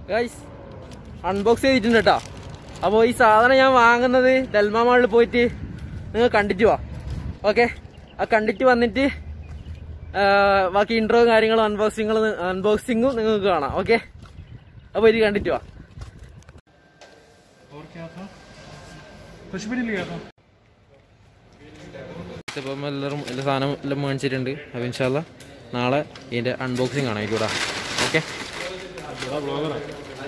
Guys unbox ചെയ്തിട്ടുണ്ട് കേട്ടോ അപ്പോൾ ഈ സാധനം ഞാൻ വാങ്ങുന്നത് ഡെൽമ മാളിൽ പോയിട്ട് നിങ്ങൾ കണ്ടിട്ട് വാ ഓക്കെ ആ കണ്ടിട്ട് വന്നിട്ട് ആ, ബാക്കി ഇൻട്രോ കാര്യങ്ങളും അൺബോക്സിങ്ങളും അൺബോക്സിങ്ങും നിങ്ങൾക്ക് കാണാം ഓക്കെ അപ്പോൾ ഇത് കണ്ടിട്ട് വാ और क्या था कुछ भी नहीं लिया था ഇപ്പം എല്ലാവരും എല്ലാ സാധനം എല്ലാം മേടിച്ചിട്ടുണ്ട് അപ്പോൾ ഇൻഷാല്ല നാളെ ഇതിൻ്റെ അൺബോക്സിങ് ആണ് ഇതിലൂടെ ഓക്കെ बड़ा ब्लॉगर है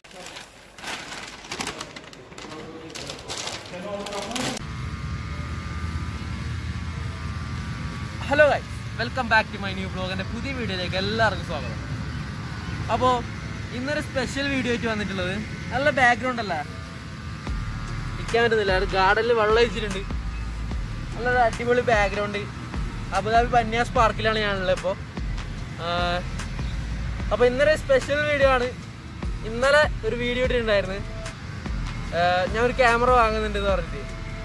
hello guys welcome back to my new blog എൻ്റെ പുതിയ വീഡിയോയിലേക്ക് എല്ലാവർക്കും സ്വാഗതം അപ്പോൾ ഇന്നൊരു സ്പെഷ്യൽ വീഡിയോ ആയിട്ട് വന്നിട്ടുള്ളത് നല്ല ബാക്ക്ഗ്രൗണ്ട് അല്ല നിൽക്കാൻ പറ്റുന്നില്ല അത് ഗാർഡനിൽ വെള്ളം ഒഴിച്ചിട്ടുണ്ട് നല്ലൊരു അടിപൊളി ബാക്ക്ഗ്രൗണ്ട് അബുദാബി പന്യാസ് പാർക്കിലാണ് ഞാനുള്ളത് ഇപ്പോൾ അപ്പോൾ ഇന്നൊരു സ്പെഷ്യൽ വീഡിയോ ആണ് ഇന്നലെ ഒരു വീഡിയോ ഇട്ടിട്ടുണ്ടായിരുന്നു ആഹ് ഞാൻ ഒരു ക്യാമറ വാങ്ങുന്നുണ്ട് എന്ന് പറഞ്ഞിട്ട്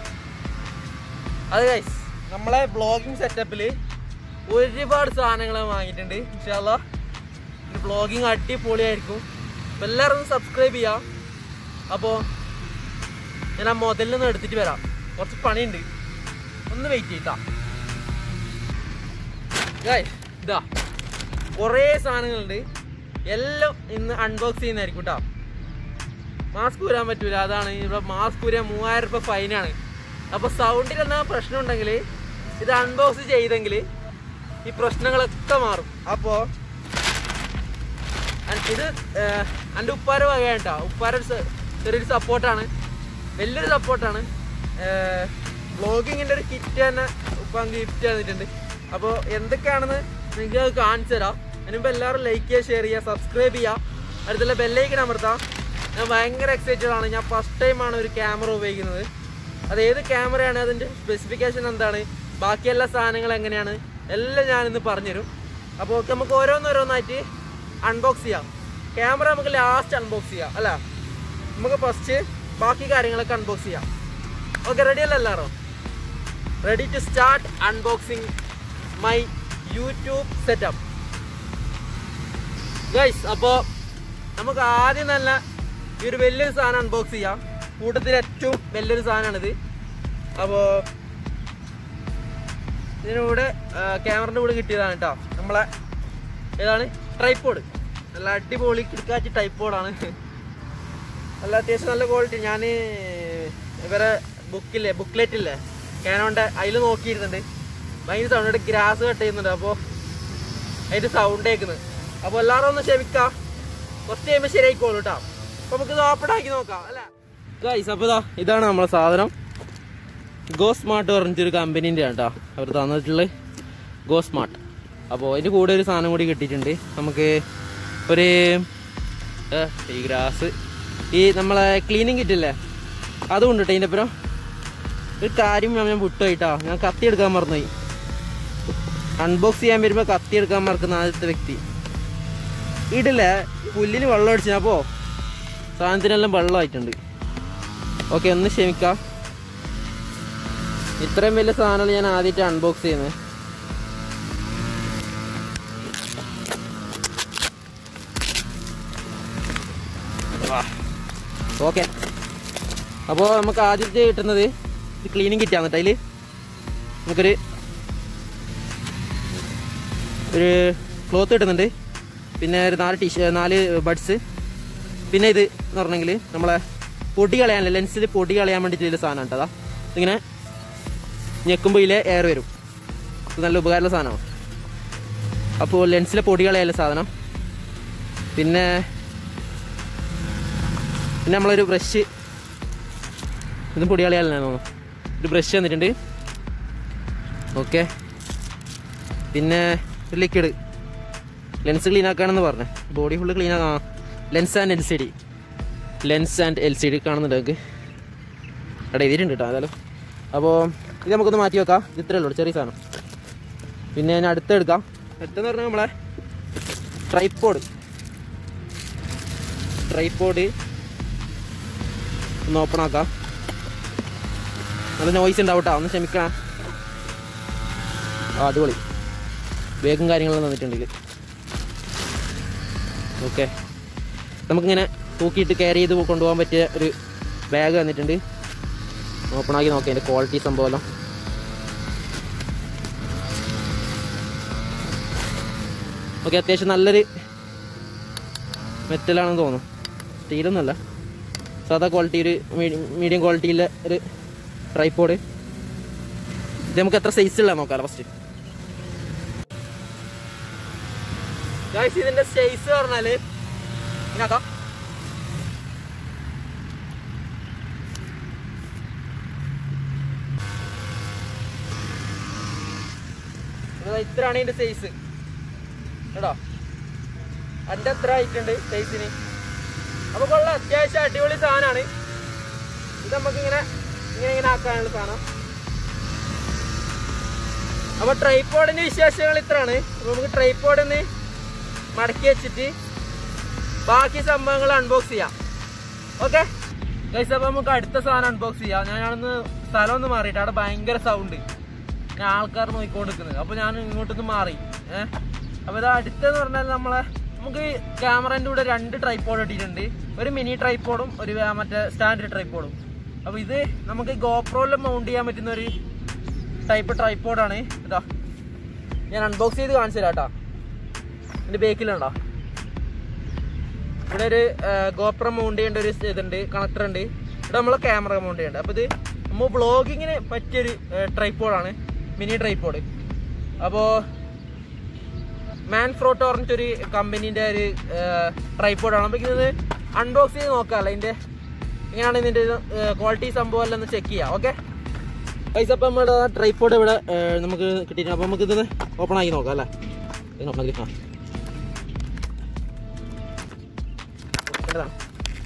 അത് ഗൈസ് നമ്മളെ ബ്ലോഗിങ് സെറ്റപ്പിൽ ഒരുപാട് സാധനങ്ങൾ വാങ്ങിയിട്ടുണ്ട് ഇൻഷാല്ല ബ്ലോഗിങ് അടിപൊളിയായിരിക്കും അപ്പോൾ എല്ലാവരും സബ്സ്ക്രൈബ് ചെയ്യാം അപ്പോൾ ഞാൻ ആ മുതലിൽ നിന്ന് എടുത്തിട്ട് വരാം കുറച്ച് പണിയുണ്ട് ഒന്ന് വെയിറ്റ് ചെയ്താ ഗൈസ് ഇതാ കുറേ സാധനങ്ങളുണ്ട് എല്ലാം ഇന്ന് അൺബോക്സ് ചെയ്യുന്നതായിരിക്കും കേട്ടോ മാസ്ക് ഊരാൻ പറ്റൂല അതാണ് ഇവിടെ മാസ്ക് ഊരാൻ മൂവായിരം രൂപ ഫൈനാണ് അപ്പൊ സൗണ്ടിൽ എന്നാ പ്രശ്നം ഉണ്ടെങ്കിൽ ഇത് അൺബോക്സ് ചെയ്തെങ്കിൽ ഈ പ്രശ്നങ്ങളൊക്കെ മാറും അപ്പോ അൻ- ഇത് ഏഹ്, എൻ്റെ ഉപ്പാര വകയാണ് കേട്ടോ ഉപ്പാര ഒരു സ- ചെറിയൊരു സപ്പോർട്ടാണ് വലിയൊരു സപ്പോർട്ടാണ് വ്ളോഗിങ്ങിൻ്റെ ഒരു കിറ്റ് തന്നെ ഉപ്പാൻ ഗിഫ്റ്റ് തന്നിട്ടുണ്ട് അപ്പോൾ എന്തൊക്കെയാണെന്ന് നിങ്ങൾക്ക് കാണിച്ചു തരാം അതിനുമ്പ് എല്ലാവരും ലൈക്ക് ചെയ്യുക ഷെയർ ചെയ്യുക സബ്സ്ക്രൈബ് ചെയ്യുക അടുത്തുള്ള ബെല്ലൈക്കൻ അമർത്താം ഞാൻ ഭയങ്കര എക്സൈറ്റഡ് ആണ് ഞാൻ ഫസ്റ്റ് ടൈമാണ് ഒരു ക്യാമറ ഉപയോഗിക്കുന്നത് അത് ഏത് ക്യാമറയാണ് അതിൻ്റെ സ്പെസിഫിക്കേഷൻ എന്താണ് ബാക്കി എല്ലാ സാധനങ്ങളും എങ്ങനെയാണ് എല്ലാം ഞാനിന്ന് പറഞ്ഞുതരും അപ്പോൾ നമുക്ക് ഓരോന്നോരോന്നായിട്ട് അൺബോക്സ് ചെയ്യാം ക്യാമറ നമുക്ക് ലാസ്റ്റ് അൺബോക്സ് ചെയ്യാം അല്ല നമുക്ക് ഫസ്റ്റ് ബാക്കി കാര്യങ്ങളൊക്കെ അൺബോക്സ് ചെയ്യാം ഓക്കെ റെഡി അല്ല എല്ലാവരും ready to start unboxing my YouTube setup guys അപ്പോൾ നമുക്ക് ആദ്യം തന്നെ ഈ ഒരു വലിയൊരു സാധനം അൺബോക്സ് ചെയ്യാം കൂട്ടത്തിൽ ഏറ്റവും വലിയൊരു സാധനമാണിത് അപ്പോൾ ഇതിനൂടെ ക്യാമറൻ്റെ കൂടെ കിട്ടിയതാണ് കേട്ടോ നമ്മളെ ഏതാണ് ട്രൈപ്പോഡ് നല്ല അടിപൊളി കിടക്കാച്ചി ടൈപ്പോഡാണ് നല്ല അത്യാവശ്യം നല്ല ക്വാളിറ്റി ഞാൻ ഇവരെ ബുക്കില്ലേ ബുക്ക്ലെറ്റ് ഇല്ലേ ക്യാനോൻ്റെ അതിൽ നോക്കിയിരുന്നുണ്ട് ഭയങ്കര സൗണ്ട് ഗ്രാസ് കട്ട് ചെയ്യുന്നുണ്ട് അപ്പോൾ അതിൻ്റെ സൗണ്ട് കേൾക്കുന്നത് അപ്പോൾ എല്ലാവരും ഒന്ന് ക്ഷമിക്കാം കുറച്ച് കഴിയുമ്പോൾ ശരിയായിക്കോളൂ കേട്ടോ അപ്പോൾ നമുക്ക് ഇത് ഓപ്പൺ ആക്കി നോക്കാം അല്ല ഗൈസ് അപ്പോൾ ഇതാ ഇതാണ് നമ്മളെ സാധനം ഗോ സ്മാർട്ട് പറഞ്ഞിട്ടൊരു കമ്പനീൻ്റെ കേട്ടോ അവർ തന്നിട്ടുള്ളത് ഗോ സ്മാർട്ട് അപ്പോൾ അതിൻ്റെ കൂടെ ഒരു സാധനം കൂടി കിട്ടിയിട്ടുണ്ട് നമുക്ക് ഒരു ഏ, ഈ ഗ്രാസ് ഈ നമ്മളെ ക്ലീനിങ് കിറ്റില്ലേ അതും ഉണ്ട് കേട്ടോ ഇതിൻ്റെ അപ്പുറം ഒരു കാര്യം ഞാൻ വിട്ടുപോയിട്ടാ ഞാൻ കത്തി എടുക്കാൻ മറന്നുപോയി അൺബോക്സ് ചെയ്യാൻ വരുമ്പോൾ കത്തി എടുക്കാൻ മറക്കുന്ന ആദ്യത്തെ വ്യക്തി ഇടില്ല പുല്ലിന് വെള്ളം അടിച്ചപ്പോൾ സാധനത്തിനെല്ലാം വെള്ളമായിട്ടുണ്ട് ഓക്കെ ഒന്ന് ക്ഷമിക്കാം ഇത്രയും വലിയ സാധനങ്ങൾ ഞാൻ ആദ്യമായിട്ട് അൺബോക്സ് ചെയ്യുന്നത് ഓക്കെ അപ്പോൾ നമുക്ക് ആദ്യത്തെ കിട്ടുന്നത് ഇത് ക്ലീനിങ് കിറ്റാണ് കേട്ടോ അതിൽ നമുക്കൊരു ഒരു ക്ലോത്ത് കിട്ടുന്നുണ്ട് പിന്നെ ഒരു നാല് ടീഷ നാല് ബഡ്സ് പിന്നെ ഇത് എന്ന് പറഞ്ഞെങ്കിൽ നമ്മളെ പൊടി കളയാനല്ല ലെൻസിൽ പൊടി കളയാൻ വേണ്ടിയിട്ടുള്ള സാധനം കേട്ടോ അതാ ഇതിങ്ങനെ ഞെക്കുമ്പോൾ ഇതിലെ എയർ വരും ഇത് നല്ല ഉപകാരമുള്ള സാധനമാണ് അപ്പോൾ ലെൻസിലെ പൊടി കളയാനുള്ള സാധനം പിന്നെ പിന്നെ നമ്മളൊരു ബ്രഷ് ഇതും പൊടി കളയാനല്ലേ തോന്നുന്നു ഒരു ബ്രഷ് തന്നിട്ടുണ്ട് ഓക്കെ പിന്നെ ഒരു ലിക്വിഡ് ലെൻസ് ക്ലീൻ ആക്കാണെന്ന് പറഞ്ഞു ബോഡി ഫുള്ള് ക്ലീൻ ആക്കാം lens and L C D lens and L C D കാണുന്നുണ്ട് നമുക്ക് അവിടെ എഴുതിയിട്ടുണ്ട് കേട്ടോ ഏതായാലും അപ്പോൾ ഇത് നമുക്കൊന്ന് മാറ്റി വെക്കാം ഇത് ഇത്രയേ ഉള്ളൂ ചെറിയ സാധനം പിന്നെ ഞാൻ അടുത്ത എടുക്കാം അടുത്തെന്ന് പറഞ്ഞാൽ നമ്മളെ ട്രൈപ്പോഡ് ട്രൈപ്പോഡ് ഒന്ന് ഓപ്പൺ ആക്കാം നല്ല നോയ്സ് ഉണ്ടാവും കേട്ടോ ഒന്ന് ക്ഷമിക്കണം ആ അടിപൊളി വേഗം കാര്യങ്ങളെല്ലാം തന്നിട്ടുണ്ട് ഇതിൽ ഓക്കെ നമുക്കിങ്ങനെ തൂക്കിയിട്ട് ക്യാരി ചെയ്ത് കൊണ്ടുപോകാൻ പറ്റിയ ഒരു ബാഗ് തന്നിട്ടുണ്ട് ഓപ്പൺ ആക്കി നോക്കാം അതിൻ്റെ ക്വാളിറ്റി സംഭവം ഓക്കെ അത്യാവശ്യം നല്ലൊരു മെറ്റലാണെന്ന് തോന്നുന്നു സ്റ്റീലൊന്നുമല്ല സാധാ ക്വാളിറ്റി ഒരു മീഡിയം ക്വാളിറ്റിയിലെ ഒരു ട്രൈപ്പോഡ് ഇത് നമുക്ക് എത്ര സൈസ് ഉള്ള നോക്കാം ഫസ്റ്റ് ഇതിന്റെ സൈസ് പറഞ്ഞാല് ഇങ്ങാക്കാം ഇത്രയാണ് ഇതിന്റെ സൈസ് കേട്ടോ എൻ്റെ എത്ര ആയിട്ടുണ്ട് സൈസിന് അപ്പൊ കൊള്ളാം അത്യാവശ്യം അടിപൊളി സാധനമാണ് ഇത് നമുക്ക് ഇങ്ങനെ ഇങ്ങനെ ഇങ്ങനെ ആക്കാനുള്ള സാധനം അപ്പൊ ട്രൈപ്പോഡിന്റെ വിശേഷങ്ങൾ ഇത്രയാണ് അപ്പൊ നമുക്ക് ട്രൈപ്പോഡിന്ന് മടക്കി വെച്ചിട്ട് ബാക്കി സംഭവങ്ങൾ അൺബോക്സ് ചെയ്യാം ഓക്കെ ഗൈസ് അപ്പൊ നമുക്ക് അടുത്ത സാധനം അൺബോക്സ് ചെയ്യാം ഞാനന്ന് സ്ഥലം ഒന്ന് മാറിയിട്ട് അവിടെ ഭയങ്കര സൗണ്ട് ഞാൻ ആൾക്കാർ നോക്കിക്കൊണ്ടിരിക്കുന്നത് അപ്പൊ ഞാൻ ഇങ്ങോട്ടൊന്ന് മാറി ഏഹ് അപ്പൊ ഇത് അടുത്തെന്ന് പറഞ്ഞാൽ നമ്മളെ നമുക്ക് ക്യാമറന്റെ കൂടെ രണ്ട് ട്രൈപ്പോഡ് ഇട്ടിട്ടുണ്ട് ഒരു മിനി ട്രൈപ്പോഡും ഒരു വേ- മറ്റേ സ്റ്റാൻഡേർഡ് ട്രൈപ്പോഡും അപ്പൊ ഇത് നമുക്ക് ഗോപ്രോയിൽ മൗണ്ട് ചെയ്യാൻ പറ്റുന്ന ഒരു ടൈപ്പ് ട്രൈപ്പോഡാണ് ഇതാ ഞാൻ അൺബോക്സ് ചെയ്ത് കാണിച്ചു തരാം കേട്ടോ ഇതിന്റെ ബേക്കിലുണ്ടോ ഇവിടെ ഒരു ഗോപ്ര മൗണ്ട് ചെയ്യേണ്ട ഒരു ഇതുണ്ട് കണക്ടർ ഉണ്ട് ഇവിടെ നമ്മളെ ക്യാമറ മൗണ്ട് ചെയ്യേണ്ടത് അപ്പോൾ ഇത് നമ്മൾ ബ്ലോഗിങ്ങിന് പറ്റിയൊരു ട്രൈപ്പോഡാണ് മിനി ട്രൈപ്പോഡ് അപ്പോൾ മാൻ ഫ്രോട്ടോ പറഞ്ഞിട്ടൊരു കമ്പനീൻ്റെ ഒരു ട്രൈപ്പോഡാണ് അപ്പോൾ ഇത് അൺബോക്സ് ചെയ്ത് നോക്കാമല്ലോ ഇതിൻ്റെ ഇങ്ങനെയാണ് ഇതിൻ്റെ ക്വാളിറ്റി സംഭവം എല്ലാം ഒന്ന് ചെക്ക് ചെയ്യാം ഓക്കെ പൈസ അപ്പം നമ്മുടെ ട്രൈപ്പോഡ് ഇവിടെ ഏ, നമുക്ക് കിട്ടിയിട്ടുണ്ട് അപ്പോൾ നമുക്ക് ഇത് ഓപ്പൺ ആക്കി നോക്കാം അല്ലേ ഇത് ഓപ്പൺ ആക്കി ആ ഇതാണ്.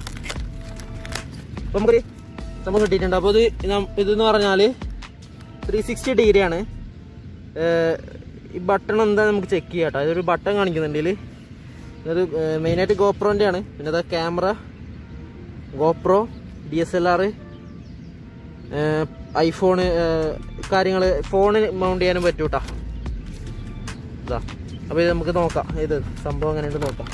അപ്പൊ നമുക്കൊരു സംഭവം കിട്ടിയിട്ടുണ്ട് അപ്പോൾ ഇത് നം- ഇതെന്ന് പറഞ്ഞാൽ ത്രീ സിക്സ്റ്റി ഡിഗ്രി ആണ് ഏഹ് ഈ ബട്ടൺ എന്താ നമുക്ക് ചെക്ക് ചെയ്യാം കേട്ടോ ഇതൊരു ബട്ടൺ കാണിക്കുന്നുണ്ട് ഇതിൽ ഇത് മെയിനായിട്ട് ഗോപ്രോൻ്റെ ആണ് പിന്നെ അത് camera GoPro D S L R iPhone കാര്യങ്ങൾ ഫോണ് മൗണ്ട് ചെയ്യാനും പറ്റും കേട്ടോ ഇതാ അപ്പോൾ ഇത് നമുക്ക് നോക്കാം ഇത് സംഭവം എങ്ങനെയുണ്ട് നോക്കാം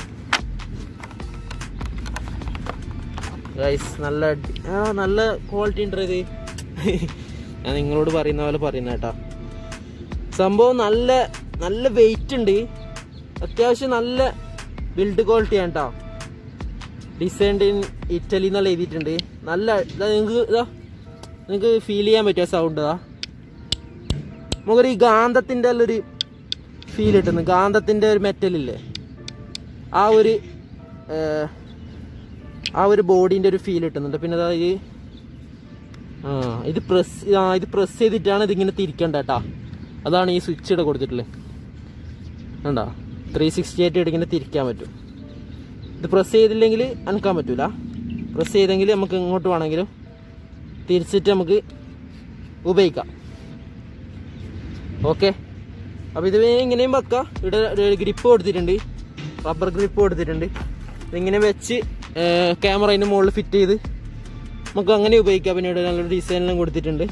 ഗൈസ് നല്ല അടി- ആ നല്ല ക്വാളിറ്റി ഉണ്ട് ഇത് ഞാൻ നിങ്ങളോട് പറയുന്ന പോലെ പറയുന്ന കേട്ടാ സംഭവം നല്ല നല്ല വെയിറ്റ് ഉണ്ട് അത്യാവശ്യം നല്ല ബിൽഡ് ക്വാളിറ്റി ആണ് കേട്ടോ ഡിസൈൻഡ് ഇൻ ഇറ്റലി എന്നുള്ള എഴുതിയിട്ടുണ്ട് നല്ല ഇതാ നിങ്ങൾക്ക് ഇതാ നിങ്ങൾക്ക് ഫീൽ ചെയ്യാൻ പറ്റുക സൗണ്ട് ഇതാ നമുക്കൊരു ഈ ഗാന്ധത്തിൻ്റെ ഒരു ഫീൽ കിട്ടുന്നു ഗാന്ധത്തിൻ്റെ ഒരു മെറ്റലില്ലേ ആ ഒരു ഏർ, ആ ഒരു ബോഡീൻ്റെ ഒരു ഫീൽ കിട്ടുന്നുണ്ട് പിന്നെ അതാ ഈ ആ ഇത് പ്രസ് ആ ഇത് പ്രസ് ചെയ്തിട്ടാണ് ഇതിങ്ങനെ തിരിക്കേണ്ട കേട്ടാ അതാണ് ഈ സ്വിച്ച് ഇവിടെ കൊടുത്തിട്ടുള്ളത് കണ്ടോ ത്രീ സിക്സ്റ്റി ആയിട്ട് ഇങ്ങനെ തിരിക്കാൻ പറ്റും ഇത് പ്രസ് ചെയ്തില്ലെങ്കിൽ അനക്കാൻ പറ്റൂല പ്രസ് ചെയ്തെങ്കിൽ നമുക്ക് ഇങ്ങോട്ട് വേണമെങ്കിലും തിരിച്ചിട്ട് നമുക്ക് ഉപയോഗിക്കാം ഓക്കെ അപ്പോൾ ഇത് ഇങ്ങനെയും വെക്കാം ഇവിടെ ഒരു ഗ്രിപ്പ് കൊടുത്തിട്ടുണ്ട് റബ്ബർ ഗ്രിപ്പ് കൊടുത്തിട്ടുണ്ട് ഇതിങ്ങനെ വെച്ച് ക്യാമറ അതിൻ്റെ മുകളിൽ ഫിറ്റ് ചെയ്ത് നമുക്ക് അങ്ങനെ ഉപയോഗിക്കാം പിന്നെ ഇവിടെ നല്ലൊരു ഡിസൈനെല്ലാം കൊടുത്തിട്ടുണ്ട്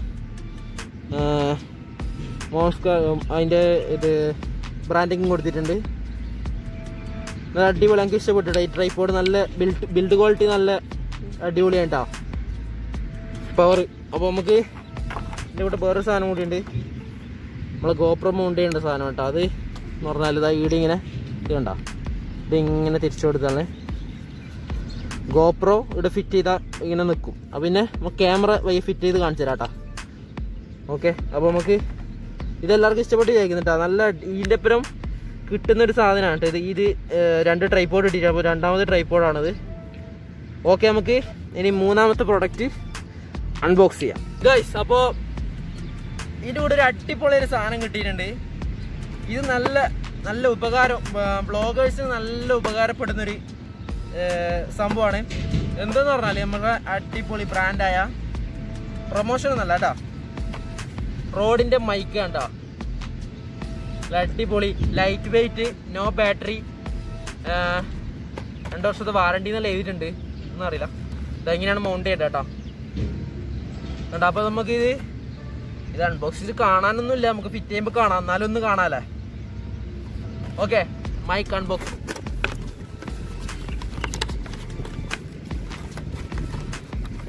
മോസ്ക അതിൻ്റെ ഇത് ബ്രാൻഡിങ് കൊടുത്തിട്ടുണ്ട് നല്ല അടിപൊളി എനിക്ക് ഇഷ്ടപ്പെട്ടിട്ട് ഈ ട്രൈപ്പോഡ് നല്ല ബിൽഡ് ബിൽഡ് ക്വാളിറ്റി നല്ല അടിപൊളിയാണ് കേട്ടോ പവർ അപ്പോൾ നമുക്ക് ഇതിൻ്റെ കൂടെ വേറൊരു സാധനം കൂടി ഉണ്ട് നമ്മളെ ഗോപ്രം മൗണ്ട് ചെയ്യേണ്ട സാധനം കേട്ടോ അത് എന്ന് പറഞ്ഞാൽ ഇതാ ഈടെ ഇങ്ങനെ ഇത് കണ്ടോ ഇത് ഇങ്ങനെ തിരിച്ചു കൊടുത്താണ് ഗോപ്രോ ഇവിടെ ഫിറ്റ് ചെയ്താൽ ഇങ്ങനെ നിൽക്കും അപ്പം പിന്നെ നമുക്ക് ക്യാമറ വഴി ഫിറ്റ് ചെയ്ത് കാണിച്ചു തരാം കേട്ടോ ഓക്കെ അപ്പോൾ നമുക്ക് ഇതെല്ലാവർക്കും ഇഷ്ടപ്പെട്ട് ചോദിക്കുന്നുട്ടാ നല്ല ഇതിൻ്റെ അപ്പുറം കിട്ടുന്ന ഒരു സാധനമാണ് കേട്ടോ ഇത് ഇത് ഏർ, രണ്ട് ട്രൈപ്പോഡ് ഇട്ടിട്ട് അപ്പോൾ രണ്ടാമത്തെ ട്രൈപ്പോഡാണത് ഓക്കെ നമുക്ക് ഇനി മൂന്നാമത്തെ പ്രോഡക്റ്റ് അൺബോക്സ് ചെയ്യാം ഗൈസ് അപ്പോൾ ഇതിൻ്റെ കൂടെ ഒരു അടിപൊളി ഒരു സാധനം കിട്ടിയിട്ടുണ്ട് ഇത് നല്ല നല്ല ഉപകാരം ബ്ലോഗേഴ്സിന് നല്ല ഉപകാരപ്പെടുന്നൊരു ഏർ, സംഭവമാണ് എന്തെന്ന് പറഞ്ഞാൽ നമ്മുടെ അടിപൊളി ബ്രാൻഡായ പ്രൊമോഷൻ ഒന്നല്ല കേട്ടോ റോഡിൻ്റെ മൈക്ക് കണ്ടോ നല്ല അടിപൊളി ലൈറ്റ് വെയിറ്റ് നോ ബാറ്ററി രണ്ട് വർഷത്തെ വാറണ്ടി എന്നല്ല എഴുതിയിട്ടുണ്ട് ഒന്നും അറിയില്ല ഇതെങ്ങനെയാണ് മൗണ്ട് ചെയ്യേണ്ടത് കേട്ടോ കണ്ടോ അപ്പോൾ നമുക്ക് ഇത് ഇത് അൺബോക്സ് ചെയ്ത് കാണാനൊന്നുമില്ല നമുക്ക് ഫിറ്റ് ചെയ്യുമ്പോൾ കാണാം എന്നാലും ഒന്ന് കാണാല്ലേ okay mic unbox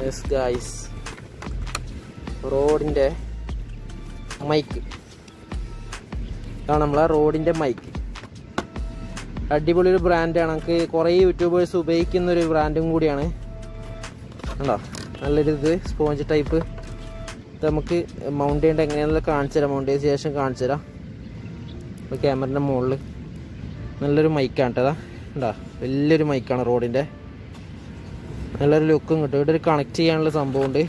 yes guys റോഡിൻ്റെ മൈക്ക് ഇതാണ് നമ്മളെ റോഡിൻ്റെ മൈക്ക് അടിപൊളി ഒരു ബ്രാൻഡാണ് നമുക്ക് കുറേ യൂട്യൂബേഴ്സ് ഉപയോഗിക്കുന്ന ഒരു ബ്രാൻഡും കൂടിയാണ് കണ്ടോ നല്ലൊരു ഇത് സ്പോഞ്ച് ടൈപ്പ് ഇത് നമുക്ക് മൗണ്ട് ചെയ്യേണ്ട എങ്ങനെയാണെന്നുള്ള കാണിച്ചു തരാം മൗണ്ട് ചെയ്ത ശേഷം കാണിച്ചു തരാം ഇപ്പോൾ ക്യാമറൻ്റെ മുകളിൽ നല്ലൊരു മൈക്കാണ് കേട്ടോ ഉണ്ടോ വലിയൊരു മൈക്കാണ് റോഡിൻ്റെ നല്ലൊരു ലുക്കും കിട്ടും ഇവിടെ ഒരു കണക്ട് ചെയ്യാനുള്ള സംഭവമുണ്ട്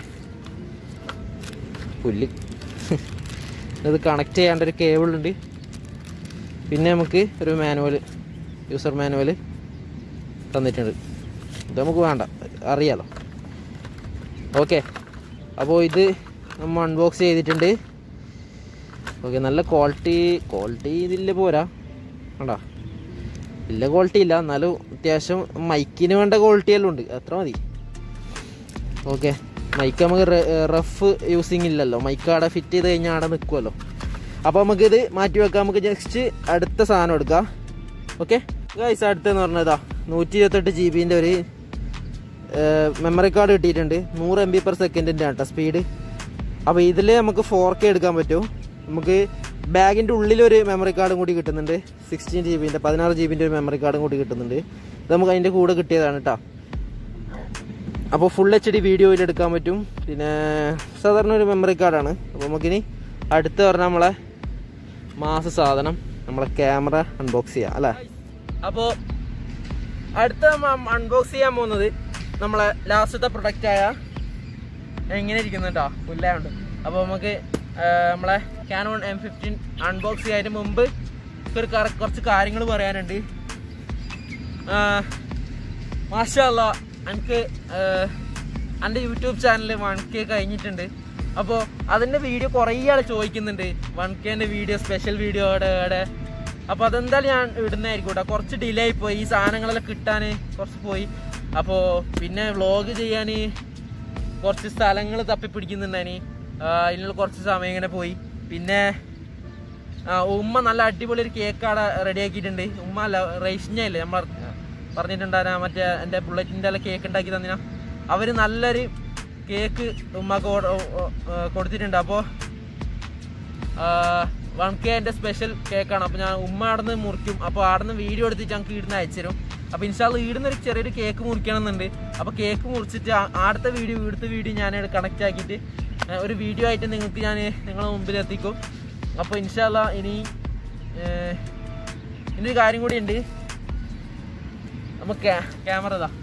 പുല്ല് ഇത് കണക്ട് ചെയ്യാണ്ട് ഒരു കേബിൾ ഉണ്ട് പിന്നെ നമുക്ക് ഒരു മാനുവൽ യൂസർ മാനുവൽ തന്നിട്ടുണ്ട് ഇത് നമുക്ക് വേണ്ട അറിയാലോ ഓക്കെ അപ്പോൾ ഇത് നമ്മൾ അൺബോക്സ് ചെയ്തിട്ടുണ്ട് ഓക്കെ നല്ല ക്വാളിറ്റി ക്വാളിറ്റി ഇതില്ല പോരാ കണ്ടാ വലിയ ക്വാളിറ്റി ഇല്ല എന്നാലും അത്യാവശ്യം മൈക്കിന് വേണ്ട ക്വാളിറ്റിയെല്ലാം ഉണ്ട് അത്ര മതി ഓക്കെ മൈക്ക് നമുക്ക് റഫ് യൂസിങ് ഇല്ലല്ലോ മൈക്ക് അവിടെ ഫിറ്റ് ചെയ്ത് കഴിഞ്ഞാൽ അവിടെ നിൽക്കുമല്ലോ അപ്പോൾ നമുക്കിത് മാറ്റി വെക്കാം നമുക്ക് ജസ്റ്റ് അടുത്ത സാധനം എടുക്കാം ഓക്കെ ഗൈസ് അടുത്തെന്ന് പറഞ്ഞതാ നൂറ്റി ഇരുപത്തെട്ട് ജി ബിൻ്റെ ഒരു മെമ്മറി കാർഡ് കിട്ടിയിട്ടുണ്ട് നൂറ് എം ബി പെർ സെക്കൻഡിൻ്റെ ആണ് കേട്ടോ സ്പീഡ് അപ്പോൾ ഇതിൽ നമുക്ക് ഫോർ കെ എടുക്കാൻ പറ്റും നമുക്ക് ബാഗിൻ്റെ ഉള്ളിലൊരു മെമ്മറി കാർഡും കൂടി കിട്ടുന്നുണ്ട് സിക്സ്റ്റീൻ ജി ബിൻ്റെ പതിനാറ് ജി ബിൻ്റെ ഒരു മെമ്മറി കാർഡും കൂടി കിട്ടുന്നുണ്ട് ഇത് നമുക്ക് അതിൻ്റെ കൂടെ കിട്ടിയതാണ് കേട്ടോ അപ്പോൾ ഫുൾ എച്ച് ഡി വീഡിയോയിൽ എടുക്കാൻ പറ്റും പിന്നെ സാധാരണ ഒരു മെമ്മറി കാർഡാണ് അപ്പോൾ നമുക്കിനി അടുത്ത് പറഞ്ഞാൽ നമ്മളെ മാസ സാധനം നമ്മളെ ക്യാമറ അൺബോക്സ് ചെയ്യാം അല്ലേ അപ്പോൾ അടുത്ത അൺബോക്സ് ചെയ്യാൻ പോകുന്നത് നമ്മളെ ലാസ്റ്റത്തെ പ്രൊഡക്റ്റായ എങ്ങനെ ഇരിക്കുന്നു കേട്ടോ പുല്ലായുണ്ട് അപ്പോൾ നമുക്ക് ആ, നമ്മളെ ക്യാനോൺ എം ഫിഫ്റ്റീൻ അൺബോക്സ് ചെയ്യാതിന് മുമ്പ് ഒരു കറ- കുറച്ച് കാര്യങ്ങൾ പറയാനുണ്ട് മാഷല്ല എനിക്ക് എൻ്റെ യൂട്യൂബ് ചാനൽ വൺ കെ കഴിഞ്ഞിട്ടുണ്ട് അപ്പോൾ അതിൻ്റെ വീഡിയോ കുറേ ആൾ ചോദിക്കുന്നുണ്ട് വൺ കെൻ്റെ വീഡിയോ സ്പെഷ്യൽ വീഡിയോ അവിടെ അവിടെ അപ്പോൾ അതെന്തായാലും ഞാൻ ഇടുന്നതായിരിക്കും കേട്ടോ കുറച്ച് ഡിലേ ആയി പോയി ഈ സാധനങ്ങളെല്ലാം കിട്ടാൻ കുറച്ച് പോയി അപ്പോൾ പിന്നെ വ്ളോഗ് ചെയ്യാൻ കുറച്ച് സ്ഥലങ്ങൾ തപ്പിപ്പിടിക്കുന്നുണ്ടായിന് അതിനുള്ള കുറച്ച് സമയം ഇങ്ങനെ പോയി പിന്നെ ആ, ഉമ്മ നല്ല അടിപൊളി ഒരു കേക്ക് അവിടെ റെഡിയാക്കിയിട്ടുണ്ട് ഉമ്മ അല്ല റേഷ്ഞ്ഞല്ലേ നമ്മൾ പറഞ്ഞിട്ടുണ്ടായിരുന്നു മറ്റേ എൻ്റെ ബുള്ളറ്റിൻ്റെ എല്ലാം കേക്ക് ഉണ്ടാക്കി തന്നിന അവർ നല്ലൊരു കേക്ക് ഉമ്മക്ക് ഓർഡർ കൊടുത്തിട്ടുണ്ട് അപ്പോൾ വൺ കെ എൻ്റെ സ്പെഷ്യൽ കേക്കാണ് അപ്പോൾ ഞാൻ ഉമ്മ അവിടെ നിന്ന് മുറിക്കും അപ്പോൾ അവിടെ നിന്ന് വീഡിയോ എടുത്തിട്ട് ഞങ്ങൾക്ക് ഇടുന്ന അയച്ചു തരും അപ്പോൾ ഇൻഷാല് ഇടുന്ന ഒരു ചെറിയൊരു കേക്ക് മുറിക്കണമെന്നുണ്ട് അപ്പോൾ കേക്ക് മുറിച്ചിട്ട് ആ- അടുത്ത വീഡിയോ ഇവിടുത്തെ വീഡിയോ ഞാൻ കണക്റ്റ് ആക്കിയിട്ട് ഏ, ഒരു വീഡിയോ ആയിട്ട് നിങ്ങൾക്ക് ഞാൻ നിങ്ങളുടെ മുമ്പിൽ എത്തിക്കും അപ്പോൾ ഇൻഷാല്ല ഇനി ഏ, ഇനിയൊരു കാര്യം കൂടി ഉണ്ട് നമുക്ക് ക്യാമറ ഇതാ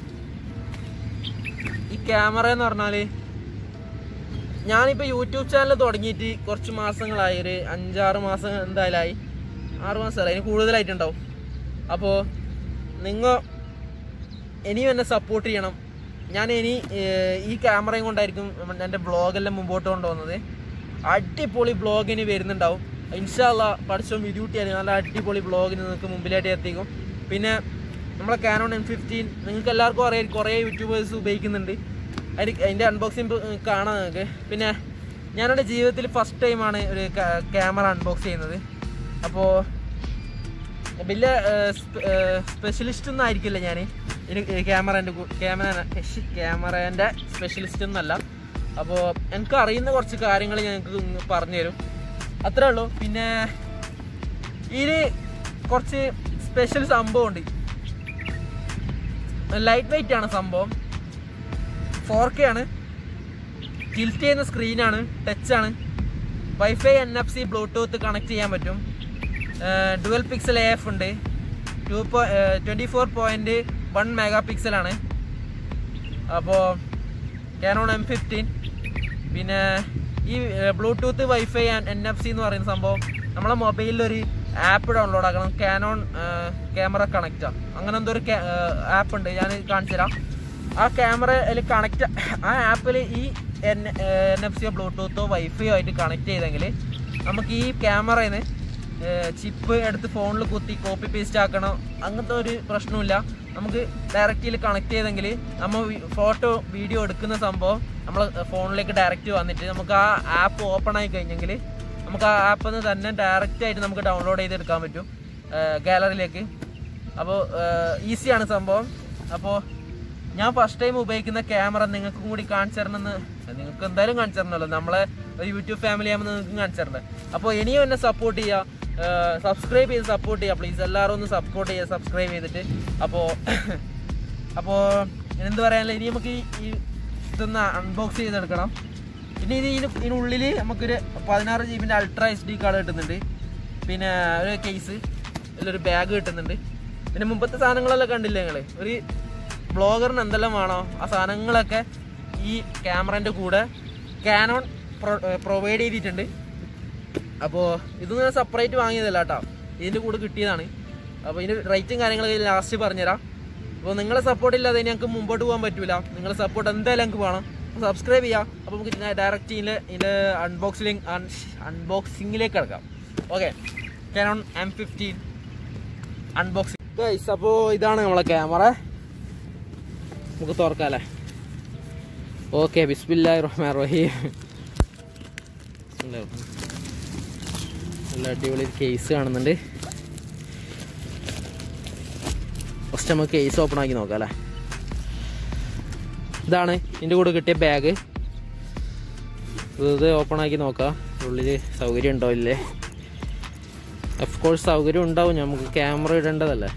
ഈ ക്യാമറ എന്ന് പറഞ്ഞാൽ ഞാനിപ്പോൾ യൂട്യൂബ് ചാനൽ തുടങ്ങിയിട്ട് കുറച്ച് മാസങ്ങളായി ഒരു അഞ്ചാറ് മാസം എന്തായാലായി ആറ് മാസമല്ല അതിന് കൂടുതലായിട്ടുണ്ടാവും അപ്പോൾ നിങ്ങൾ ഇനിയും എന്നെ സപ്പോർട്ട് ചെയ്യണം ഞാൻ ഇനി ഏർ, ഈ ക്യാമറയും കൊണ്ടായിരിക്കും എൻ്റെ ബ്ലോഗെല്ലാം മുമ്പോട്ട് കൊണ്ടുപോകുന്നത് അടിപൊളി ബ്ലോഗ് ഇനി വരുന്നുണ്ടാവും ഇൻഷാല്ല പഠിച്ചോ വിധിയൂട്ടിയാൽ നല്ല അടിപൊളി ബ്ലോഗിന് നിങ്ങൾക്ക് മുമ്പിലായിട്ട് എത്തിക്കും പിന്നെ നമ്മളെ കാനോൺ എം ഫിഫ്റ്റീൻ നിങ്ങൾക്ക് എല്ലാവർക്കും അറിയാം കുറേ യൂട്യൂബേഴ്സ് ഉപയോഗിക്കുന്നുണ്ട് അതിന് അതിൻ്റെ അൺബോക്സിങ് കാണാം നിങ്ങൾക്ക് പിന്നെ ഞാനെൻ്റെ ജീവിതത്തിൽ ഫസ്റ്റ് ടൈമാണ് ഒരു ക്യാമറ അൺബോക്സ് ചെയ്യുന്നത് അപ്പോൾ വലിയ സ്പെഷ്യലിസ്റ്റ് ഒന്നും ആയിരിക്കില്ല ഞാൻ ഇതിന് ക്യാമറേൻ്റെ ക്യാമറ ക്യാമറേൻ്റെ സ്പെഷ്യലിസ്റ്റ് ഒന്നല്ല അപ്പോൾ എനിക്ക് അറിയുന്ന കുറച്ച് കാര്യങ്ങൾ ഞങ്ങൾക്ക് പറഞ്ഞു തരും അത്രേ ഉള്ളൂ പിന്നെ ഇതിൽ കുറച്ച് സ്പെഷ്യൽ സംഭവമുണ്ട് ലൈറ്റ് വെയിറ്റ് ആണ് സംഭവം ഫോർ കെ ആണ് ടിൽറ്റ് ചെയ്യുന്ന സ്ക്രീനാണ് ടച്ചാണ് wifi N F C bluetooth connect ചെയ്യാൻ പറ്റും ഡുവൽ പിക്സൽ എ എഫ് ഉണ്ട് ടു പോ twenty four point one mega പിക്സലാണ് അപ്പോൾ കാനോൺ എം ഫിഫ്റ്റീൻ പിന്നെ ഈ bluetooth wifi and N F C എന്ന് പറയുന്ന സംഭവം നമ്മളെ മൊബൈലിൽ ഒരു ആപ്പ് ഡൗൺലോഡ് ആക്കണം കാനോൺ ക്യാമറ കണക്റ്റാ അങ്ങനെ എന്തോ ഒരു ആപ്പ് ഉണ്ട് ഞാൻ കാണിച്ചു തരാം ആ ക്യാമറയിൽ കണക്റ്റ് ആ ആപ്പിൽ ഈ എൻ എൻ എഫ് സിയോ ബ്ലൂടൂത്തോ വൈഫൈയോ ആയിട്ട് കണക്ട് ചെയ്തെങ്കിൽ നമുക്ക് ഈ ക്യാമറയിൽ നിന്ന് ചിപ്പ് എടുത്ത് ഫോണിൽ കുത്തി കോപ്പി പേസ്റ്റ് ആക്കണം അങ്ങനത്തെ ഒരു പ്രശ്നമില്ല നമുക്ക് ഡയറക്റ്റിൽ കണക്ട് ചെയ്തെങ്കിൽ നമ്മൾ ഫോട്ടോ വീഡിയോ എടുക്കുന്ന സംഭവം നമ്മൾ ഫോണിലേക്ക് ഡയറക്റ്റ് വന്നിട്ട് നമുക്ക് ആ ആപ്പ് ഓപ്പൺ ആയി കഴിഞ്ഞെങ്കിൽ നമുക്ക് ആ ആപ്പിൽ നിന്ന് തന്നെ ഡയറക്റ്റ് ആയിട്ട് നമുക്ക് ഡൗൺലോഡ് ചെയ്തെടുക്കാൻ പറ്റും ഗാലറിയിലേക്ക് അപ്പോൾ ഈസിയാണ് സംഭവം അപ്പോൾ ഞാൻ ഫസ്റ്റ് ടൈം ഉപയോഗിക്കുന്ന ക്യാമറ നിങ്ങൾക്കും കൂടി കാണിച്ചു തരണമെന്ന് നിങ്ങൾക്ക് എന്തായാലും കാണിച്ചു തരണമല്ലോ നമ്മളെ ഒരു യൂട്യൂബ് ഫാമിലി ആകുമ്പോൾ നിങ്ങൾക്കും കാണിച്ചു തരണ്ടേ അപ്പോൾ ഇനിയും എന്നെ സപ്പോർട്ട് ചെയ്യുക സബ്സ്ക്രൈബ് ചെയ്ത് സപ്പോർട്ട് ചെയ്യുക പ്ലീസ് എല്ലാവരും ഒന്ന് സപ്പോർട്ട് ചെയ്യുക സബ്സ്ക്രൈബ് ചെയ്തിട്ട് അപ്പോൾ അപ്പോൾ എന്ത് പറയാനില്ല ഇനി നമുക്ക് ഈ- ഈ ഇതൊന്ന് അൺബോക്സ് ചെയ്തെടുക്കണം പിന്നെ ഇത് ഇതിന് ഇതിനുള്ളിൽ നമുക്കൊരു പതിനാറ് ജി ബിൻ്റെ അൾട്രാ എസ് ഡി കാർഡ് കിട്ടുന്നുണ്ട് പിന്നെ ഒരു കേസ് ഇതിലൊരു ബാഗ് കിട്ടുന്നുണ്ട് പിന്നെ മുമ്പത്തെ സാധനങ്ങളെല്ലാം കണ്ടില്ലേ നിങ്ങൾ ഒരു ബ്ലോഗറിന് എന്തെല്ലാം വേണോ ആ സാധനങ്ങളൊക്കെ ഈ ക്യാമറൻ്റെ കൂടെ കാനോൺ പ്രൊവൈഡ് ചെയ്തിട്ടുണ്ട് അപ്പോൾ ഇതൊന്നും ഞാൻ സെപ്പറേറ്റ് വാങ്ങിയതല്ല കേട്ടോ ഇതിൻ്റെ കൂടെ കിട്ടിയതാണ് അപ്പോൾ ഇതിൻ്റെ റേറ്റും കാര്യങ്ങളൊക്കെ ലാസ്റ്റ് പറഞ്ഞുതരാം അപ്പോൾ നിങ്ങളെ സപ്പോർട്ട് ഇല്ലാതെ ഇനി ഞങ്ങൾക്ക് മുമ്പോട്ട് പോകാൻ പറ്റൂല നിങ്ങളെ സപ്പോർട്ട് എന്തായാലും ഞങ്ങൾക്ക് വേണം സബ്സ്ക്രൈബ് ചെയ്യാം അപ്പോൾ നമുക്ക് ഡയറക്റ്റ് ഇതിൻ്റെ ഇതിൻ്റെ അൺബോക്സിംഗ് അൺബോക്സിങ്ങിലേക്ക് കിടക്കാം okay Canon M fifteen unboxing guys അപ്പോൾ ഇതാണ് നമ്മളെ ക്യാമറ നമുക്ക് തുറക്കാല്ലേ ഓക്കെ ബിസ്മില്ലാഹി റഹ്മാൻ റഹീം ബിസ്മില്ലാഹിർ റഹ്മാൻ. നല്ല അടിപൊളി കേസ് കാണുന്നുണ്ട് ഫസ്റ്റ് നമുക്ക് കേസ് ഓപ്പൺ ആക്കി നോക്കാം അല്ലേ ഇതാണ് ഇതിൻ്റെ കൂടെ കിട്ടിയ ബാഗ് ഇത് ഓപ്പൺ ആക്കി നോക്കാം ഉള്ളിൽ സൗകര്യം ഉണ്ടോ ഇല്ലേ ഓഫ് കോഴ്സ് സൗകര്യം ഉണ്ടാവും നമുക്ക് ക്യാമറ ഇടേണ്ടതല്ലേ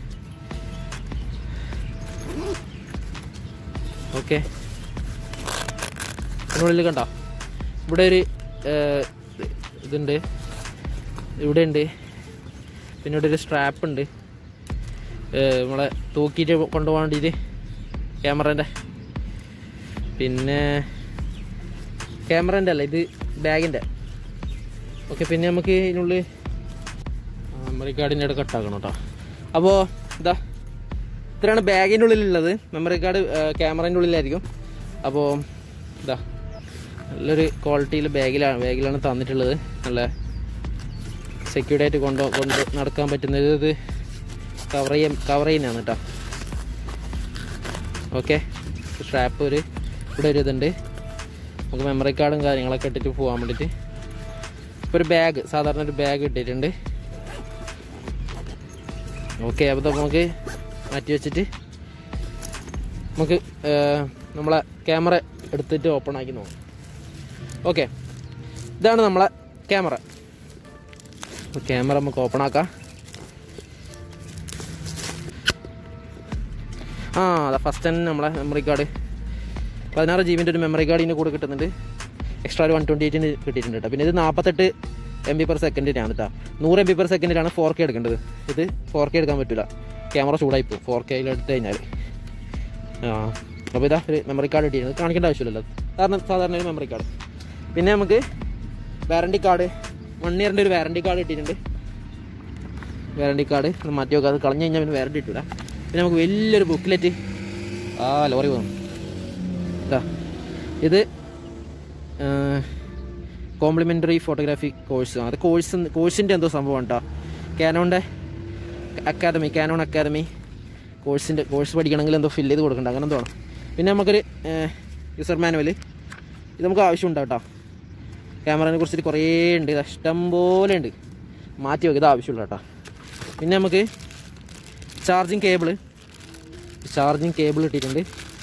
ഓക്കെ ഇതിനുള്ളിൽ കണ്ടോ ഇവിടെ ഒരു ഏർ, ഇത് ഇതുണ്ട് ഇവിടെ ഉണ്ട് പിന്നെ ഇവിടെ ഒരു സ്ട്രാപ്പ് ഉണ്ട് ഏർ, നമ്മളെ തൂക്കിയിട്ട് കൊണ്ടുപോകാൻ വേണ്ടിയിട്ട് ക്യാമറേൻ്റെ പിന്നെ ക്യാമറേൻ്റെ അല്ല ഇത് ബാഗിൻ്റെ ഓക്കെ പിന്നെ നമുക്ക് ഇതിനുള്ളിൽ മെമ്മറി കാർഡിൻ്റെ അവിടെ കട്ടാക്കണം കേട്ടോ അപ്പോൾ ഇതാ ഇത്രയാണ് ബാഗിൻ്റെ ഉള്ളിലുള്ളത് മെമ്മറി കാർഡ് ക്യാമറേൻ്റെ ഉള്ളിലായിരിക്കും അപ്പോൾ ഇതാ നല്ലൊരു ക്വാളിറ്റിയിൽ ബാഗിലാണ് ബാഗിലാണ് തന്നിട്ടുള്ളത് നല്ല സെക്യൂർഡ് ആയിട്ട് കൊണ്ട് കൊണ്ട് നടക്കാൻ പറ്റുന്നത് ഇത് കവർ ചെയ്യാൻ കവർ ചെയ്യുന്നതാണ് കേട്ടോ ഓക്കെ സ്ട്രാപ്പ് ഒരു ഇവിടെ ഒരു ഇതുണ്ട് നമുക്ക് മെമ്മറി കാർഡും കാര്യങ്ങളൊക്കെ ഇട്ടിട്ട് പോകാൻ വേണ്ടിയിട്ട് ഇപ്പോൾ ഒരു ബാഗ് സാധാരണ ഒരു ബാഗ് ഇട്ടിട്ടുണ്ട് ഓക്കെ അപ്പോൾ നമുക്ക് മാറ്റി വെച്ചിട്ട് നമുക്ക് ഏർ, നമ്മളെ ക്യാമറ എടുത്തിട്ട് ഓപ്പൺ ആക്കി നോക്കാം ഓക്കെ ഇതാണ് നമ്മളെ ക്യാമറ ക്യാമറ നമുക്ക് ഓപ്പൺ ആക്കാം ആ അതാ ഫസ്റ്റ് തന്നെ നമ്മളെ മെമ്മറി കാർഡ് പതിനാറ് ജി ബിൻ്റെ ഒരു മെമ്മറി കാർഡ് ഇതിൻ്റെ കൂടെ കിട്ടുന്നുണ്ട് എക്സ്ട്രാ ഒരു വൺ ട്വൻറ്റി എയ്റ്റിന് കിട്ടിയിട്ടുണ്ട് കേട്ടോ പിന്നെ ഇത് നാൽപ്പത്തെട്ട് എം ബി പെർ സെക്കൻഡിനാണ് കേട്ടോ നൂറ് എം ബി പെർ സെക്കൻഡിലാണ് ഫോർ കെ എടുക്കേണ്ടത് ഇത് ഫോർ കെ എടുക്കാൻ പറ്റില്ല ക്യാമറ ചൂടായി പോകും ഫോർ കെയിൽ എടുത്തു കഴിഞ്ഞാൽ ആ അപ്പോൾ ഇതാ ഒരു മെമ്മറി കാർഡ് കിട്ടിയിട്ടുണ്ട് കാണിക്കേണ്ട ആവശ്യമില്ലല്ലോ സാധാരണ സാധാരണ ഒരു മെമ്മറി കാർഡ് പിന്നെ നമുക്ക് വാറണ്ടി കാർഡ് വൺ ഇയറിൻ്റെ ഒരു വാറണ്ടി കാർഡ് കിട്ടിയിട്ടുണ്ട് വാറണ്ടി കാർഡ് ഒന്ന് മാറ്റി വെക്കാം അത് കളഞ്ഞു കഴിഞ്ഞാൽ പിന്നെ വാറണ്ടി കിട്ടില്ല പിന്നെ നമുക്ക് വലിയൊരു ബുക്ക്ലെറ്റ് ആ ലോറി പോകുന്നു ഇതാ ഇത് കോംപ്ലിമെൻ്ററി ഫോട്ടോഗ്രാഫി കോഴ്സ് അത് കോഴ്സ് കോഴ്സിൻ്റെ എന്തോ സംഭവമാണ് കേട്ടോ കാനോൻ്റെ അക്കാദമി കാനോൺ അക്കാദമി കോഴ്സിൻ്റെ കോഴ്സ് പഠിക്കണമെങ്കിൽ എന്തോ ഫില്ല് ചെയ്ത് കൊടുക്കണ്ട അങ്ങനെ എന്തോ ആണ് പിന്നെ നമുക്കൊരു യൂസർ മാനുവൽ ഇത് നമുക്ക് ആവശ്യമുണ്ട് കേട്ടോ ക്യാമറയെ കുറിച്ചിട്ട് കുറേ ഉണ്ട് ഇത് ഇഷ്ടം പോലെ ഉണ്ട് മാറ്റി വെക്കുക ഇത് ആവശ്യമുള്ള കേട്ടോ പിന്നെ നമുക്ക് ചാർജിങ് കേബിള് ചാർജിങ് കേബിൾ ഇട്ടിട്ടുണ്ട്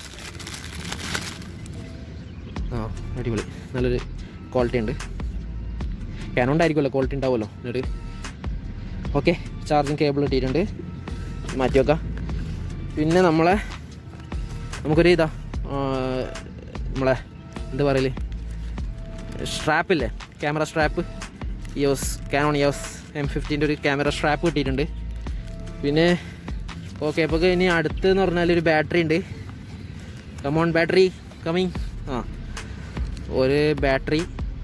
ആ അടിപൊളി നല്ലൊരു ക്വാളിറ്റി ഉണ്ട് ക്യാനോണ്ടായിരിക്കുമല്ലോ ക്വാളിറ്റി ഉണ്ടാവുമല്ലോ എന്നിട്ട് ഓക്കെ ചാർജിങ് കേബിൾ ഇട്ടിട്ടുണ്ട് മാറ്റി വെക്കാം പിന്നെ നമ്മളെ നമുക്കൊരു ഇതാ ആ, നമ്മളെ എന്താ പറയല് സ്ട്രാപ്പില്ലേ camera strap EOS Canon EOS M ഫിഫ്റ്റീൻ്റെ ഒരു ക്യാമറ സ്ട്രാപ്പ് കിട്ടിയിട്ടുണ്ട് പിന്നെ ഓക്കെ അപ്പോൾ ഇനി അടുത്തെന്ന് പറഞ്ഞാൽ ഒരു ബാറ്ററി ഉണ്ട് കമോൺ ബാറ്ററി കമ്മിങ് ആ ഒരു ബാറ്ററി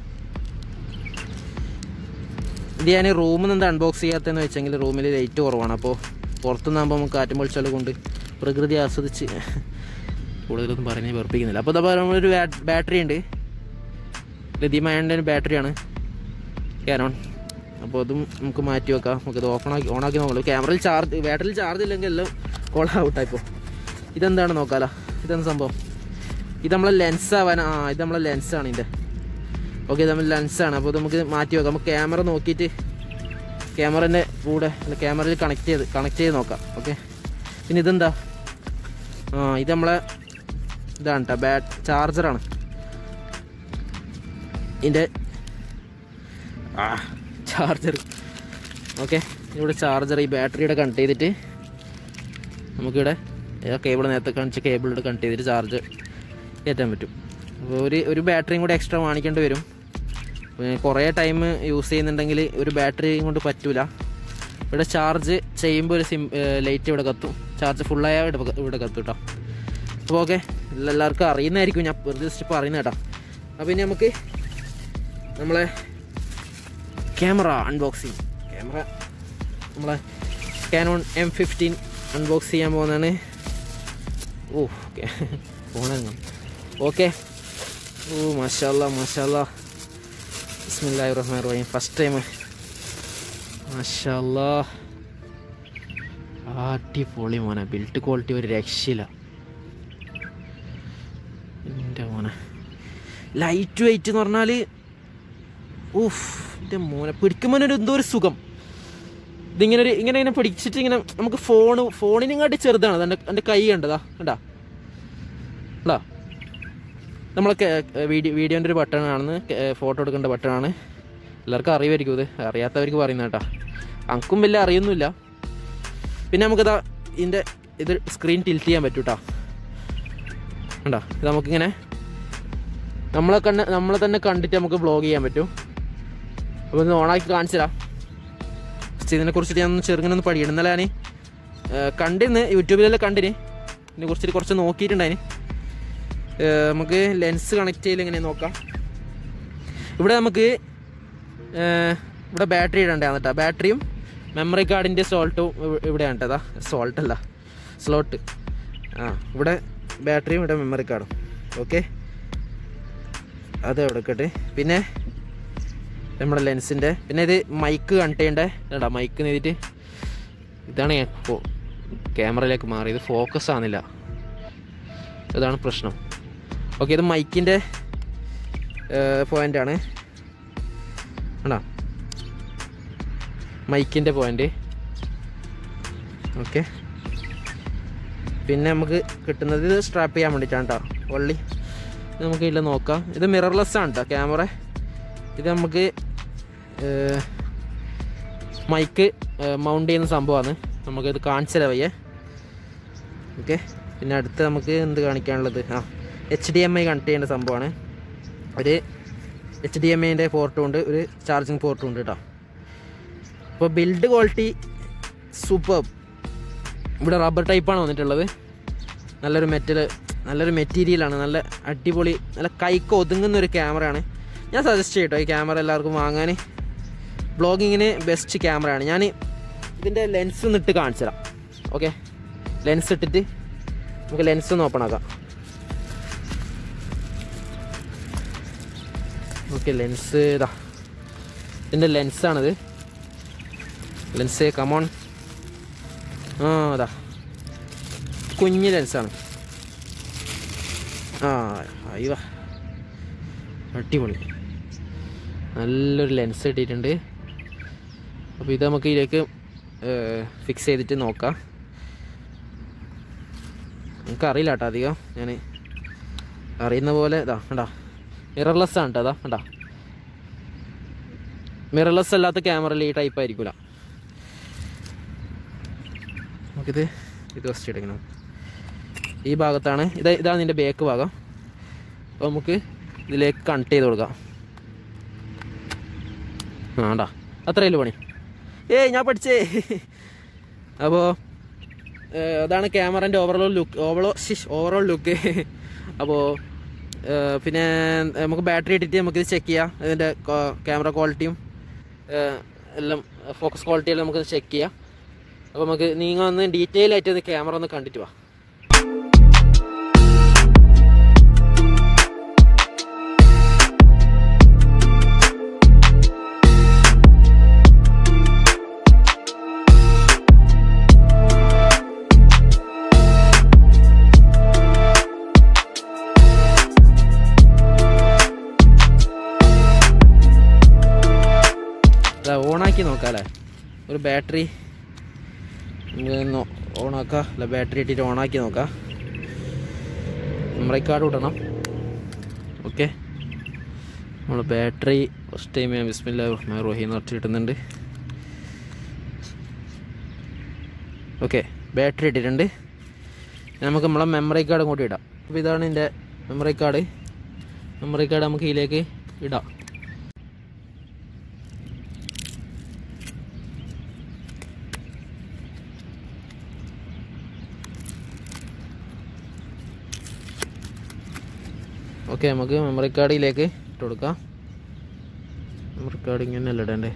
ഇത് ഞാൻ റൂമിൽ നിന്ന് എന്താ അൺബോക്സ് ചെയ്യാത്തതെന്ന് വെച്ചെങ്കിൽ റൂമിൽ ലൈറ്റ് കുറവാണ് അപ്പോൾ പുറത്തുനിന്നാകുമ്പോൾ നമുക്ക് കാറ്റും വെളിച്ചാലും കൊണ്ട് പ്രകൃതി ആസ്വദിച്ച് കൂടുതലൊന്നും പറഞ്ഞ് വെറുപ്പിക്കുന്നില്ല അപ്പോൾ ഇതാ നമ്മളൊരു ബാറ്ററി ഉണ്ട് ലതിമയൻ്റെ ബാറ്ററിയാണ് ക്യാനോൺ അപ്പോൾ അതും നമുക്ക് മാറ്റി വെക്കാം നമുക്കത് ഓപ്പണാക്കി ഓണാക്കി നോക്കാം ക്യാമറയിൽ ചാർജ് ബാറ്ററിയിൽ ചാർജ് ഇല്ലെങ്കിൽ എല്ലാം കോൾ ഔട്ടായിപ്പോൾ ഇതെന്താണ് നോക്കാലോ ഇതെന്ത് സംഭവം ഇത് നമ്മളെ ലെൻസ് ആവാൻ ആ ഇത് നമ്മളെ ലെൻസാണ് ഇതിൻ്റെ ഓക്കെ ഇത് നമ്മൾ ലെൻസാണ് അപ്പോൾ ഇത് നമുക്ക് മാറ്റി വെക്കാം നമുക്ക് ക്യാമറ നോക്കിയിട്ട് ക്യാമറൻ്റെ കൂടെ അല്ല ക്യാമറയിൽ കണക്ട് ചെയ്ത് കണക്ട് ചെയ്ത് നോക്കാം ഓക്കെ പിന്നെ ഇതെന്താ ആ ഇത് നമ്മളെ ഇതാണ് കേട്ടോ ബാറ്റ് ചാർജറാണ് ഇതിൻ്റെ ആ ചാർജർ ഓക്കെ ഇവിടെ ചാർജർ ഈ ബാറ്ററിയുടെ കണക്ട് ചെയ്തിട്ട് നമുക്കിവിടെ കേബിൾ നേരത്തെ കാണിച്ച കേബിളിവിടെ കണക്ട് ചെയ്തിട്ട് ചാർജ് കയറ്റാൻ പറ്റും അപ്പോൾ ഒരു ഒരു ബാറ്ററിയും കൂടെ എക്സ്ട്രാ വാങ്ങിക്കേണ്ടി വരും പിന്നെ കുറേ ടൈം യൂസ് ചെയ്യുന്നുണ്ടെങ്കിൽ ഒരു ബാറ്ററിയും കൊണ്ട് പറ്റൂല ഇവിടെ ചാർജ് ചെയ്യുമ്പോൾ ഒരു സിം ലൈറ്റ് ഇവിടെ കത്തും ചാർജ് ഫുള്ളായ ഇവിടെ ക- ഇവിടെ കത്തും കേട്ടോ അപ്പോൾ ഓക്കെ എല്ലാവർക്കും അറിയുന്നതായിരിക്കും ഞാൻ ജസ്റ്റ് പറയുന്നത് കേട്ടോ അപ്പോൾ ഇനി നമുക്ക് നമ്മളെ ക്യാമറ അൺബോക്സിങ് ക്യാമറ നമ്മളെ കാനോൺ എം ഫിഫ്റ്റീൻ അൺബോക്സ് ചെയ്യാൻ പോകുന്നതാണ് ഓ ഫോണങ്ങ ഓക്കെ ഓ മഷാല്ല മഷാല്ല ബിസ്മില്ലാഹി റഹ്മാൻ റഹീം ഫസ്റ്റ് ടൈം മഷാല്ലാ അടിപൊളി മോനെ ബിൽഡ് ക്വാളിറ്റി ഒരു രക്ഷയില്ല എൻ്റെ മോനെ ലൈറ്റ് വെയിറ്റ് എന്ന് പറഞ്ഞാൽ ഊഫ് എൻ്റെ മോനെ പിടിക്കുമ്പോൾ ഒരു എന്തോ ഒരു സുഖം ഇതിങ്ങനെ ഒരു ഇങ്ങനെ ഇങ്ങനെ പിടിച്ചിട്ട് ഇങ്ങനെ നമുക്ക് ഫോൺ ഫോണിനെങ്ങാട്ടി ചെറുതാണ് എൻ്റെ എൻ്റെ കൈ കണ്ടതാ കണ്ടാ കണ്ടാ നമ്മളൊക്കെ വീഡിയോ വീഡിയോൻ്റെ ഒരു ബട്ടണാണെന്ന് ഫോട്ടോ എടുക്കേണ്ട ബട്ടണാണ് എല്ലാവർക്കും അറിയുമായിരിക്കും ഇത് അറിയാത്തവർക്ക് പറയുന്ന കേട്ടാ അനക്കും വലിയ അറിയൊന്നുമില്ല പിന്നെ നമുക്കിതാ ഇതിൻ്റെ ഇത് സ്ക്രീൻ ടിൽറ്റ് ചെയ്യാൻ പറ്റൂ കേട്ടോ കണ്ടാ ഇത് നമുക്കിങ്ങനെ നമ്മളെ കണ്ണ് നമ്മളെ തന്നെ കണ്ടിട്ട് നമുക്ക് വ്ളോഗ് ചെയ്യാൻ പറ്റും അപ്പോൾ ഒന്ന് ഓണാക്കി കാണിച്ചു തരാം ഫസ്റ്റ് ഇതിനെ കുറിച്ചിട്ട് ഞാൻ ഒന്ന് ചെറുങ്ങനെ ഒന്ന് പഠിക്കണം ഇന്നലെ ഞാൻ കണ്ടിരുന്ന് യൂട്യൂബിലെല്ലാം കണ്ടിന് ഇതിനെ കുറിച്ചിട്ട് കുറച്ച് നോക്കിയിട്ടുണ്ടായിന് ഏഹ് നമുക്ക് ലെൻസ് കണക്ട് ചെയ്യൽ എങ്ങനെ നോക്കാം ഇവിടെ നമുക്ക് ഏഹ് ഇവിടെ ബാറ്ററി ഇടണ്ടാണ് കേട്ടോ ബാറ്ററിയും മെമ്മറി കാർഡിൻ്റെ സോൾട്ടും ഇവിടെയാണ് കേട്ടോ സോൾട്ട് അല്ല സ്ലോട്ട് ആ ഇവിടെ ബാറ്ററിയും ഇവിടെ മെമ്മറി കാർഡും ഓക്കെ അത് അവിടെ കേട്ടെ പിന്നെ നമ്മുടെ ലെൻസിൻ്റെ പിന്നെ ഇത് മൈക്ക് കണക്ട് ചെയ്യണ്ടേ കേട്ടോ മൈക്ക് നേരിട്ട് ഇതാണ് ഞാൻ ഇപ്പോൾ ക്യാമറയിലേക്ക് മാറിയത് ഫോക്കസ് ആവുന്നില്ല ഇതാണ് പ്രശ്നം ഓക്കെ ഇത് മൈക്കിൻ്റെ പോയിൻ്റാണ് ആണോ മൈക്കിൻ്റെ പോയിൻ്റ് ഓക്കെ പിന്നെ നമുക്ക് കിട്ടുന്നത് ഇത് സ്ട്രാപ്പ് ചെയ്യാൻ വേണ്ടിയിട്ടാണ് കേട്ടോ ഒള്ളി ഇത് നമുക്ക് ഇതിൽ നോക്കാം ഇത് മിറർലെസ് ആണ് കേട്ടോ ക്യാമറ ഇത് നമുക്ക് മൈക്ക് മൗണ്ട് ചെയ്യുന്ന സംഭവമാണ് നമുക്കിത് കാണിച്ചു തരാം വയ്യേ ഓക്കെ പിന്നെ അടുത്ത് നമുക്ക് എന്ത് കാണിക്കാനുള്ളത് ആ H D M I connect ചെയ്യേണ്ട സംഭവമാണ് ഒരു എച്ച് ഡി എം ഐൻ്റെ പോർട്ടും ഉണ്ട് ഒരു ചാർജിങ് പോർട്ടും ഉണ്ട് കേട്ടോ അപ്പോൾ ബിൽഡ് ക്വാളിറ്റി സൂപ്പർ ഇവിടെ റബ്ബർ ടൈപ്പാണ് വന്നിട്ടുള്ളത് നല്ലൊരു മെറ്റൽ നല്ലൊരു മെറ്റീരിയലാണ് നല്ല അടിപൊളി നല്ല കൈക്ക് ഒതുങ്ങുന്ന ഒരു ക്യാമറയാണ് ഞാൻ സജസ്റ്റ് ചെയ്യട്ടോ ഈ ക്യാമറ എല്ലാവർക്കും വാങ്ങാൻ ബ്ലോഗിങ്ങിന് ബെസ്റ്റ് ക്യാമറയാണ് ഞാൻ ഇതിൻ്റെ ലെൻസ് ഒന്ന് ഇട്ട് കാണിച്ചു തരാം ഓക്കെ ലെൻസ് ഇട്ടിട്ട് നമുക്ക് ലെൻസ് ഒന്ന് ഓപ്പൺ ആക്കാം ഓക്കെ ലെൻസ് ഇതാ ഇതിൻ്റെ ലെൻസാണിത് ലെൻസ് കമോൺ ആ അതാ കുഞ്ഞ് ലെൻസാണ് ആ അയ്യോ അടിപൊളി നല്ലൊരു ലെൻസ് കിട്ടിയിട്ടുണ്ട് അപ്പോൾ ഇത് നമുക്ക് ഇതിലേക്ക് ഫിക്സ് ചെയ്തിട്ട് നോക്കാം എനിക്കറിയില്ല കേട്ടോ അധികം ഞാൻ അറിയുന്ന പോലെ ഇതാ കണ്ടാ മിറർലെസ് ആണ് കേട്ടോ അതാ കണ്ടാ മിറർലെസ് അല്ലാത്ത ക്യാമറയിൽ ഈ ടൈപ്പ് ആയിരിക്കില്ല നമുക്കിത് ഇത് ഫസ്റ്റ് എടുക്കണം ഈ ഭാഗത്താണ് ഇത് ഇതാണ് ഇതിൻ്റെ ബാക്ക് ഭാഗം അപ്പോൾ നമുക്ക് ഇതിലേക്ക് കണക്ട് ചെയ്ത് കൊടുക്കാം ആണ്ടാ അത്രയല്ലേ പണി ഏയ് ഞാൻ പഠിച്ചേ അപ്പോൾ അതാണ് ക്യാമറൻ്റെ ഓവറോൾ ലുക്ക് ഓവറോൾ ഷിഷ് ഓവറോൾ ലുക്ക് അപ്പോൾ പിന്നെ നമുക്ക് ബാറ്ററി ഇട്ടിട്ട് നമുക്കിത് ചെക്ക് ചെയ്യാം ഇതിൻ്റെ ക്യാമറ ക്വാളിറ്റിയും എല്ലാം ഫോക്കസ് ക്വാളിറ്റി എല്ലാം നമുക്ക് ചെക്ക് ചെയ്യാം അപ്പോൾ നമുക്ക് നിങ്ങൾ ഒന്ന് ഡീറ്റെയിൽ ആയിട്ട് ഒന്ന് ക്യാമറ ഒന്ന് കണ്ടിട്ട് വാ ഓണാക്കി നോക്കാം അല്ലേ ഒരു ബാറ്ററി ഓണാക്കാം അല്ല ബാറ്ററി ഇട്ടിട്ട് ഓണാക്കി നോക്കാം മെമ്മറി കാർഡ് ഇടണം ഓക്കെ നമ്മൾ ബാറ്ററി ഫസ്റ്റ് ടൈം ഞാൻ ബിസ്മില്ല റഹ്മാൻ റഹീം എന്ന് ഇടുന്നുണ്ട് ഓക്കെ ബാറ്ററി ഇട്ടിട്ടുണ്ട് ഇനി നമുക്ക് നമ്മളെ മെമ്മറി കാർഡ് കൂടി ഇടാം അപ്പോൾ ഇതാണ് എൻ്റെ മെമ്മറി കാർഡ് മെമ്മറി കാർഡ് നമുക്ക് ഇതിലേക്ക് ഇടാം ഓക്കെ നമുക്ക് മെമ്മറി കാർഡിലേക്ക് ഇട്ട് കൊടുക്കാം മെമ്മറി കാർഡ് ഇങ്ങനെയല്ല ഇടണ്ടേ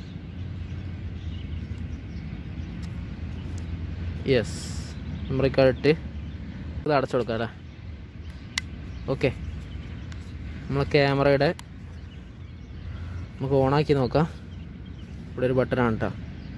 യെസ് മെമ്മറി കാർഡ് ഇട്ട് ഇത് അടച്ചു കൊടുക്കാം അല്ലേ ഓക്കെ നമ്മളെ ക്യാമറയുടെ നമുക്ക് ഓണാക്കി നോക്കാം ഇവിടെ ഒരു ബട്ടണാണ് കേട്ടോ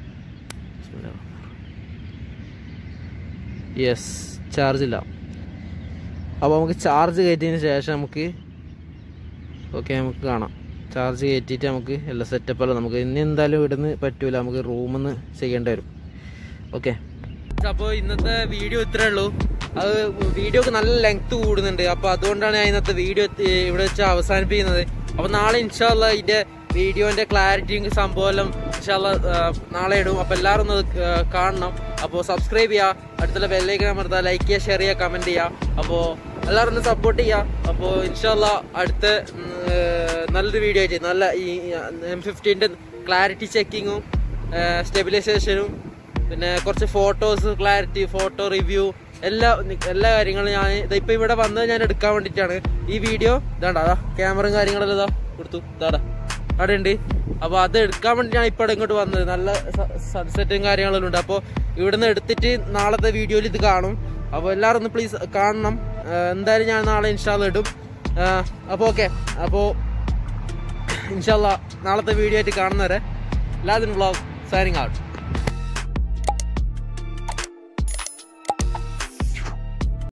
യെസ് ചാർജ് ഇല്ല അപ്പോൾ നമുക്ക് ചാർജ് കയറ്റിയതിന് ശേഷം നമുക്ക് ഓക്കെ നമുക്ക് കാണാം ചാർജ് കയറ്റിയിട്ട് നമുക്ക് എല്ലാ സെറ്റപ്പല്ല നമുക്ക് ഇനി എന്തായാലും ഇവിടുന്ന് പറ്റൂല നമുക്ക് റൂമിൽ നിന്ന് ചെയ്യേണ്ടി വരും ഓക്കെ അപ്പോൾ ഇന്നത്തെ വീഡിയോ ഇത്രേ ഉള്ളൂ അത് വീഡിയോക്ക് നല്ല ലെങ്ത് കൂടുന്നുണ്ട് അപ്പോൾ അതുകൊണ്ടാണ് ഞാൻ ഇന്നത്തെ വീഡിയോ ഇവിടെ വെച്ച് അവസാനിപ്പിക്കുന്നത് അപ്പോൾ നാളെ ഇൻഷാല്ല ഇതിൻ്റെ വീഡിയോൻ്റെ ക്ലാരിറ്റിയും സംഭവം എല്ലാം ഇൻഷാല്ല നാളെ ഇടും അപ്പോൾ എല്ലാവരും ഒന്ന് അത് ക- കാണണം അപ്പോൾ സബ്സ്ക്രൈബ് ചെയ്യുക അടുത്തുള്ള ബെല്ലേക്ക് അമർത്തുക ലൈക്ക് ചെയ്യുക ഷെയർ ചെയ്യുക കമൻറ്റ് ചെയ്യുക അപ്പോൾ എല്ലാവരും ഒന്ന് സപ്പോർട്ട് ചെയ്യുക അപ്പോൾ ഇൻഷാല്ല അടുത്ത ഉം, ഏർ, നല്ലൊരു വീഡിയോ ആയിട്ട് നല്ല ഈ എം ഫിഫ്റ്റീൻ്റെ ക്ലാരിറ്റി ചെക്കിങ്ങും സ്റ്റെബിലൈസേഷനും പിന്നെ കുറച്ച് ഫോട്ടോസ് ക്ലാരിറ്റി ഫോട്ടോ റിവ്യൂ എല്ലാ എല്ലാ കാര്യങ്ങളും ഞാൻ ഇപ്പൊ ഇവിടെ വന്നത് ഞാൻ എടുക്കാൻ വേണ്ടിയിട്ടാണ് ഈ വീഡിയോ ഇതാണ്ടാ അതാ ക്യാമറയും കാര്യങ്ങളെല്ലാം ഇതാ കൊടുത്തു ഇതാടാ അവിടെ ഉണ്ട് അപ്പൊ അത് എടുക്കാൻ വേണ്ടി ഞാൻ ഇപ്പൊ ഇങ്ങോട്ട് വന്നത് നല്ല സൺസെറ്റും കാര്യങ്ങളെല്ലാം ഉണ്ട് അപ്പോൾ ഇവിടുന്ന് എടുത്തിട്ട് നാളത്തെ വീഡിയോയിൽ ഇത് കാണും അപ്പോൾ എല്ലാവരും ഒന്ന് പ്ലീസ് കാണണം ആ, എന്തായാലും ഞാൻ നാളെ ഇൻഷാല്ല ഇടും അപ്പോൾ ഓക്കെ അപ്പോൾ ഇൻഷാല്ല നാളത്തെ വീഡിയോ ആയിട്ട് കാണുന്നവരെ എല്ലാത്തിനും വ്ളോഗ് സൈനിങ് ഔട്ട്